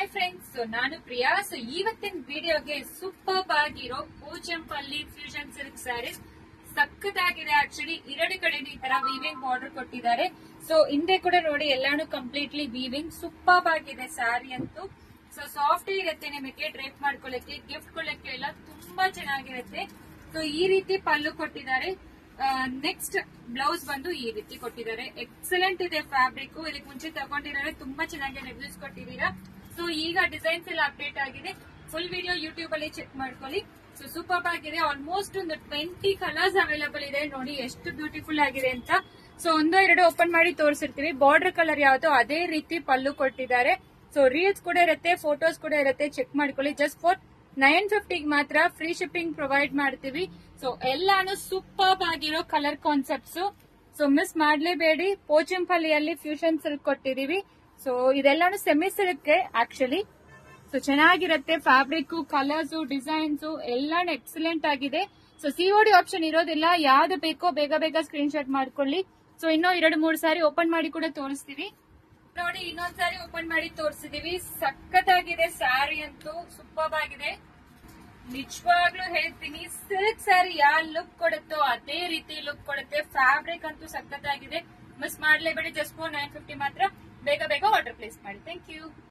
friends ನಾನು Priya so ಇವತ್ತಿನ ವಿಡಿಯೋಗೆ ಸೂಪರ್ ಆಗಿರೋ ಪೋಚಂಪಲ್ಲಿ ಫ್ಯೂಷನ್ ಸಿಲ್ಕ್ ಸ್ಯಾರೀಸ್ ಸಕ್ಕತ್ತಾಗಿದೆ ಆಕ್ಚುಲಿ ಎರಡು ಕಡೆ ಈ ತರ ವೀವಿಂಗ್ ಬಾರ್ಡರ್ ಕೊಟ್ಟಿದ್ದಾರೆ ಸೊ ಹಿಂದೆ ಕೂಡ ನೋಡಿ ಎಲ್ಲಾನು ಕಂಪ್ಲೀಟ್ಲಿ ವೀವಿಂಗ್ ಸೂಪರ್ ಆಗಿದೆ ಸ್ಯಾರಿ ಅಂತೂ ಸೊ ಸಾಫ್ಟ್ ಇರುತ್ತೆ ನಿಮಗೆ ಡ್ರೇಪ್ ಮಾಡ್ಕೊಳ್ಳಕ್ಕೆ ಗಿಫ್ಟ್ ಕೊಡಕ್ಕೆ ಎಲ್ಲ ತುಂಬಾ ಚೆನ್ನಾಗಿರುತ್ತೆ ಸೊ ಈ ರೀತಿ ಪಲ್ಲು ಕೊಟ್ಟಿದ್ದಾರೆ ನೆಕ್ಸ್ಟ್ ಬ್ಲೌಸ್ ಬಂದು ಈ ರೀತಿ ಕೊಟ್ಟಿದ್ದಾರೆ ಎಕ್ಸಲೆಂಟ್ ಇದೆ ಫ್ಯಾಬ್ರಿಕ್ ಇದಕ್ಕೆ ಮುಂಚೆ ತಗೊಂಡಿದ್ದಾರೆ ತುಂಬಾ ಚೆನ್ನಾಗಿ ರಿವ್ಯೂಸ್ ಕೊಟ್ಟಿದ್ದೀರಾ ಸೊ ಈಗ ಡಿಸೈನ್ಸ್ ಎಲ್ಲ ಅಪ್ಡೇಟ್ ಆಗಿದೆ ಫುಲ್ ವಿಡಿಯೋ ಯೂಟ್ಯೂಬ್ ಅಲ್ಲಿ ಚೆಕ್ ಮಾಡ್ಕೊಳ್ಳಿ ಸೊ ಸೂಪರ್ ಆಗಿದೆ ಆಲ್ಮೋಸ್ಟ್ ಒಂದು ಟ್ವೆಂಟಿ ಕಲರ್ಸ್ ಅವೈಲಬಲ್ ಇದೆ ನೋಡಿ ಎಷ್ಟು ಬ್ಯೂಟಿಫುಲ್ ಆಗಿದೆ ಅಂತ ಸೊ ಒಂದು ಎರಡು ಓಪನ್ ಮಾಡಿ ತೋರಿಸಿರ್ತೀವಿ ಬಾರ್ಡರ್ ಕಲರ್ ಯಾವ್ದು ಅದೇ ರೀತಿ ಪಲ್ಲು ಕೊಟ್ಟಿದ್ದಾರೆ ಸೊ ರೀಲ್ಸ್ ಕೂಡ ಇರುತ್ತೆ ಫೋಟೋಸ್ ಕೂಡ ಇರುತ್ತೆ ಚೆಕ್ ಮಾಡ್ಕೊಳ್ಳಿ ಜಸ್ಟ್ ಫಾರ್ ನೈನ್ ಫಿಫ್ಟಿಗೆ ಮಾತ್ರ ಫ್ರೀ ಶಿಪ್ಪಿಂಗ್ ಪ್ರೊವೈಡ್ ಮಾಡ್ತೀವಿ ಸೊ ಎಲ್ಲಾನು ಸೂಪರ್ ಆಗಿರೋ ಕಲರ್ ಕಾನ್ಸೆಪ್ಟ್ಸ್ ಸೊ ಮಿಸ್ ಮಾಡ್ಲೇಬೇಡಿ ಪೋಚಂಪಲ್ಲಿಯಲ್ಲಿ ಫ್ಯೂಷನ್ ಸಿಲ್ಕ್ ಕೊಟ್ಟಿದೀವಿ ಸೊ ಇದೆಲ್ಲಾನು ಸೆಮಿ ಸಿಲ್ಕ್ ಆಕ್ಚುಲಿ ಸೊ ಚೆನ್ನಾಗಿರುತ್ತೆ ಫ್ಯಾಬ್ರಿಕ್ ಕಲರ್ಸ್ ಡಿಸೈನ್ಸ್ ಎಲ್ಲಾನು ಎಕ್ಸಲೆಂಟ್ ಆಗಿದೆ ಸೊ ಸಿಒಡಿ ಆಪ್ಷನ್ ಇರೋದಿಲ್ಲ ಯಾವ್ದು ಬೇಕೋ ಬೇಗ ಬೇಗ ಸ್ಕ್ರೀನ್ ಶಾಟ್ ಮಾಡ್ಕೊಳ್ಳಿ ಸೊ ಇನ್ನೂ ಎರಡು ಮೂರು ಸಾರಿ ಓಪನ್ ಮಾಡಿ ಕೂಡ ತೋರಿಸ್ತೀವಿ ನೋಡಿ ಇನ್ನೊಂದ್ಸಾರಿ ಓಪನ್ ಮಾಡಿ ತೋರಿಸಿದೀವಿ ಸಖತ್ತಾಗಿದೆ ಸ್ಯಾರಿ ಅಂತೂ ಸೂಪರ್ ಆಗಿದೆ ನಿಜವಾಗ್ಲೂ ಹೇಳ್ತೀನಿ ಸಿಲ್ಕ್ ಸ್ಯಾರಿ ಯಾವ ಲುಕ್ ಕೊಡುತ್ತೋ ಅದೇ ರೀತಿ ಲುಕ್ ಕೊಡುತ್ತೆ ಫ್ಯಾಬ್ರಿಕ್ ಅಂತೂ ಸಖತ್ತಾಗಿದೆ ಮಿಸ್ ಮಾಡ್ಲೇಬೇಡಿ ಜಸ್ಟ್ ಫೋರ್ ನೈನ್ ಫಿಫ್ಟಿ ಮಾತ್ರ ಬೇಗ ಬೇಗ ಆರ್ಡರ್ ಪ್ಲೇಸ್ ಮಾಡಿ ಥ್ಯಾಂಕ್ ಯು